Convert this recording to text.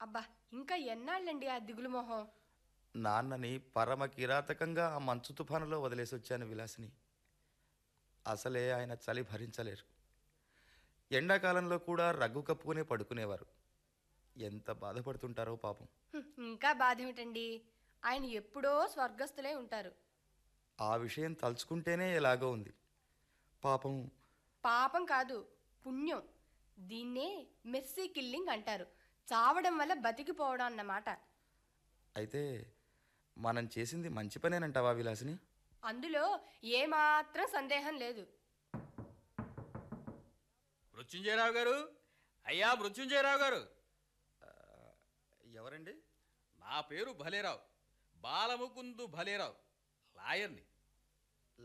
అబ్బా ఇంకా ఎన్నాళ్ళండి ఆ దిగులు మొహం నాన్నని పరమ కిరాతకంగా ఆ మంచు తుఫానులో వదిలేసి వచ్చాను విలాసిని అసలే ఆయన చలి భరించలేరు ఎండాకాలంలో కూడా రగ్గు కప్పుకునే పడుకునేవారు ఎంత బాధపడుతుంటారో పాపం హ్మ్, ఇంకా బాధ ఏమిటండి ఆయన ఎప్పుడో స్వర్గస్థులై ఉంటారు ఆ విషయం తలుచుకుంటేనే ఎలాగో ఉంది పాపం పాపం కాదు పుణ్యం దీన్నే మెస్సీ కిల్లింగ్ అంటారు చావడం వల్ల బతికిపోవడం అన్నమాట అయితే మనం చేసింది మంచి పనేనంటావా విలాసిని అందులో ఏమాత్రం సందేహం లేదు మృత్యుంజయరావు గారు అయ్యా మృత్యుంజయరావు గారు ఎవరండి నా పేరు భలేరావు బాలముకుందు భలేరావు లాయర్ని